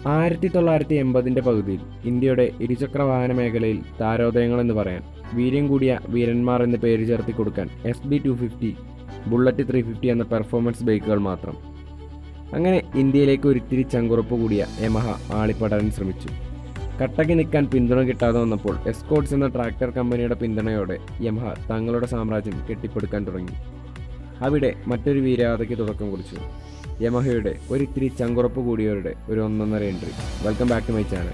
ആയിരത്തി തൊള്ളായിരത്തി എൺപതിൻ്റെ പകുതിയിൽ ഇന്ത്യയുടെ ഇരുചക്ര വാഹന മേഖലയിൽ താരോദയങ്ങൾ എന്ന് പറയാൻ വീര്യം കൂടിയ വീരന്മാർ എന്ന് പേര് ചേർത്തി കൊടുക്കാൻ S B two fifty bullet three fifty എന്ന പെർഫോമൻസ് ബൈക്കുകൾ മാത്രം അങ്ങനെ ഇന്ത്യയിലേക്ക് ഒരിത്തിരി ചങ്കുറപ്പ് കൂടിയ യമഹ ആളിപ്പടാൻ ശ്രമിച്ചു കട്ടയ്ക്ക് നിൽക്കാൻ പിന്തുണ കിട്ടാതെ വന്നപ്പോൾ എസ്കോട്ട്സ് എന്ന ട്രാക്ടർ കമ്പനിയുടെ പിന്തുണയോടെ യമഹ തങ്ങളുടെ സാമ്രാജ്യം കെട്ടിപ്പടുക്കാൻ തുടങ്ങി അവിടെ മറ്റൊരു വീരഗാഥയ്ക്ക് തുടക്കം കുറിച്ചു യമഹയുടെ ഒരിത്തിരി ചങ്കുറപ്പ് കൂടിയവരുടെ ഒരു ഒന്നൊന്നര entry welcome back to my channel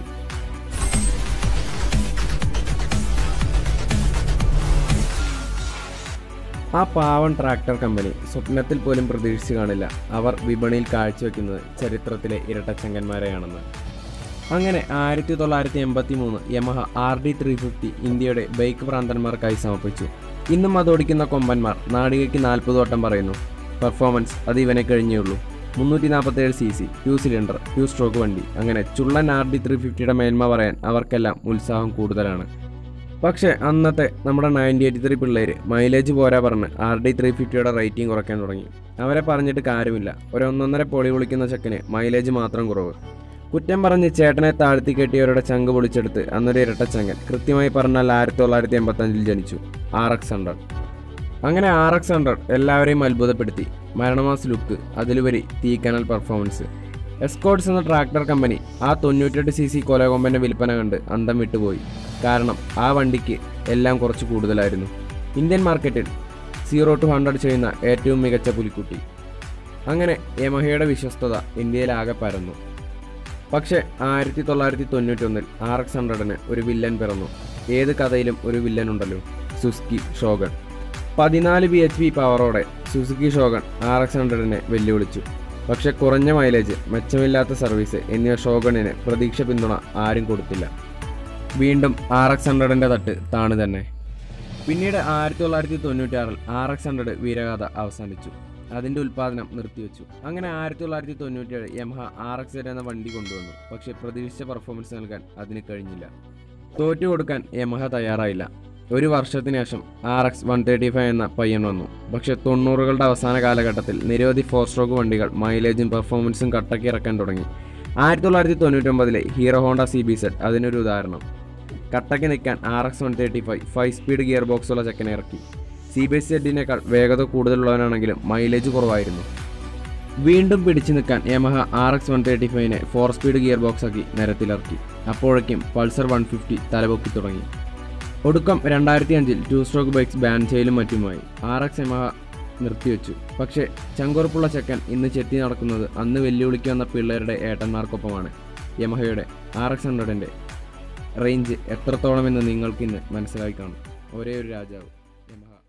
ആ പാവൻ ട്രാക്ടർ കമ്പനി സ്വപ്നത്തിൽ പോലും പ്രതീക്ഷിച്ചു കാണില്ല അവർ വിപണിയിൽ കാഴ്ചവെക്കുന്നത് ചരിത്രത്തിലെ ഇരട്ടച്ചങ്കന്മാരെയാണെന്ന് അങ്ങനെ ആയിരത്തി തൊള്ളായിരത്തി എൺപത്തി മൂന്ന് Yamaha R D three fifty ഇന്ത്യയുടെ ബൈക്ക് ഭ്രാന്തന്മാർക്കായി സമർപ്പിച്ചു ഇന്നും അതോടിക്കുന്ന കൊമ്പന്മാർ നാടികയ്ക്ക് നാൽപ്പത് വട്ടം പറയുന്നു പെർഫോമൻസ് അത് ഇവനെ കഴിഞ്ഞേയുള്ളൂ മുന്നൂറ്റി നാൽപ്പത്തേഴ് C C two cylinder two stroke വണ്ടി അങ്ങനെ ചുള്ളൻ ആർ ഡി ത്രീ ഫിഫ്റ്റിയുടെ മേന്മ പറയാൻ അവർക്കെല്ലാം ഉത്സാഹം കൂടുതലാണ് പക്ഷേ അന്നത്തെ നമ്മുടെ നയൻറ്റി എയ്റ്റി ത്രീ പിള്ളേർ മൈലേജ് പോരാ പറഞ്ഞ് ആർ ഡി ത്രീ ഫിഫ്റ്റിയുടെ റേറ്റിംഗ് കുറയ്ക്കാൻ തുടങ്ങി അവരെ പറഞ്ഞിട്ട് കാര്യമില്ല ഒരു ഒന്നൊന്നര പൊളി വിളിക്കുന്ന ചെക്കന് മൈലേജ് മാത്രം കുറവ് കുറ്റം പറഞ്ഞ് ചേട്ടനെ താഴ്ത്തി കെട്ടിയവരുടെ ചങ്ക് പൊളിച്ചെടുത്ത് അന്നൊരു ഇരട്ടച്ചങ്കൻ കൃത്യമായി പറഞ്ഞാൽ ആയിരത്തി തൊള്ളായിരത്തി എൺപത്തഞ്ചിൽ ജനിച്ചു ആർ എക്സ് ഹൺഡ്രഡ് അങ്ങനെ ആർ എക്സ് ഹൺഡ്രഡ് എല്ലാവരെയും അത്ഭുതപ്പെടുത്തി മരണമാസ് ലുക്ക് അതിലുപരി തീക്കനൽ പെർഫോമൻസ് എസ്കോട്ട്സ് എന്ന ട്രാക്ടർ കമ്പനി ആ തൊണ്ണൂറ്റെട്ട് സി സി കൊലകൊമ്പൻ്റെ വിൽപ്പന കണ്ട് അന്തം വിട്ടുപോയി കാരണം ആ വണ്ടിക്ക് എല്ലാം കുറച്ച് കൂടുതലായിരുന്നു ഇന്ത്യൻ മാർക്കറ്റിൽ സീറോ ടു ഹൺഡ്രഡ് ചെയ്യുന്ന ഏറ്റവും മികച്ച പുലിക്കുട്ടി അങ്ങനെ യമഹയുടെ വിശ്വസ്തത ഇന്ത്യയിലാകെ പരന്നു പക്ഷേ ആയിരത്തി തൊള്ളായിരത്തി തൊണ്ണൂറ്റൊന്നിൽ ആർ എക്സ് ഹൺഡ്രഡിന് ഒരു വില്ലൻ പിറന്നു ഏത് കഥയിലും ഒരു വില്ലൻ ഉണ്ടല്ലോ സുസുക്കി ഷോഗൺ പതിനാല് ബി എച്ച് പി പവറോടെ സുസുക്കി ഷോഗൺ ആർ എക്സ് ഹൺഡ്രഡിനെ വെല്ലുവിളിച്ചു പക്ഷെ കുറഞ്ഞ മൈലേജ് മെച്ചമില്ലാത്ത സർവീസ് എന്നിവ ഷോഗണിന് പ്രതീക്ഷ പിന്തുണ ആരും കൊടുത്തില്ല വീണ്ടും ആർ എക്സ് ഹൺഡ്രഡിൻ്റെ തട്ട് താണ് തന്നെ പിന്നീട് ആയിരത്തി തൊള്ളായിരത്തി തൊണ്ണൂറ്റാറിൽ ആർ എക്സ് ഹൺഡ്രഡ് വീരഗാഥ അവസാനിച്ചു അതിൻ്റെ ഉൽപ്പാദനം നിർത്തിവെച്ചു അങ്ങനെ ആയിരത്തി തൊള്ളായിരത്തി തൊണ്ണൂറ്റേഴ് യമഹ ആർ എക്സ് എന്ന വണ്ടി കൊണ്ടുവന്നു പക്ഷേ പ്രതീക്ഷിച്ച പെർഫോമൻസ് നൽകാൻ അതിന് കഴിഞ്ഞില്ല തോറ്റു കൊടുക്കാൻ യമഹ തയ്യാറായില്ല ഒരു വർഷത്തിന് ശേഷം R X one thirty five എന്ന പയ്യൻ വന്നു പക്ഷേ തൊണ്ണൂറുകളുടെ അവസാന കാലഘട്ടത്തിൽ നിരവധി ഫോർ സ്ട്രോക്ക് വണ്ടികൾ മൈലേജും പെർഫോമൻസും കട്ടക്കി ഇറക്കാൻ തുടങ്ങി ആയിരത്തി തൊള്ളായിരത്തി തൊണ്ണൂറ്റൊമ്പതിലെ Hero Honda C B Z അതിനൊരു ഉദാഹരണം കട്ടക്ക് നിൽക്കാൻ R X one thirty five five speed gear ബോക്സുള്ള ചെക്കനെ ഇറക്കി സി ബി എസ് സെറ്റിനേക്കാൾ വേഗത കൂടുതലുള്ളവനാണെങ്കിലും മൈലേജ് കുറവായിരുന്നു വീണ്ടും പിടിച്ചു നിൽക്കാൻ Yamaha R X one thirty ഫൈവിനെ ഫോർ സ്പീഡ് ഗിയർ ബോക്സ് ആക്കി നിരത്തിലിറക്കി അപ്പോഴേക്കും പൾസർ വൺ ഫിഫ്റ്റി തലപൊക്കി തുടങ്ങി ഒടുക്കം രണ്ടായിരത്തി അഞ്ചിൽ ടു സ്ട്രോക്ക് ബൈക്സ് ബാൻ ചെയ്യലും മറ്റുമായി ആർ എക്സ് യമഹ നിർത്തിവെച്ചു പക്ഷേ ചങ്കുറപ്പുള്ള ചെക്കൻ ഇന്ന് ചെത്തി നടക്കുന്നത് അന്ന് വെല്ലുവിളിക്ക് വന്ന പിള്ളേരുടെ ഏട്ടന്മാർക്കൊപ്പമാണ് യമഹയുടെ ആർ എക്സ് ഹൺഡ്രഡിൻ്റെ റേഞ്ച് എത്രത്തോളമെന്ന് നിങ്ങൾക്കിന്ന് മനസ്സിലായി കാണും ഒരേ ഒരു രാജാവ് യമഹ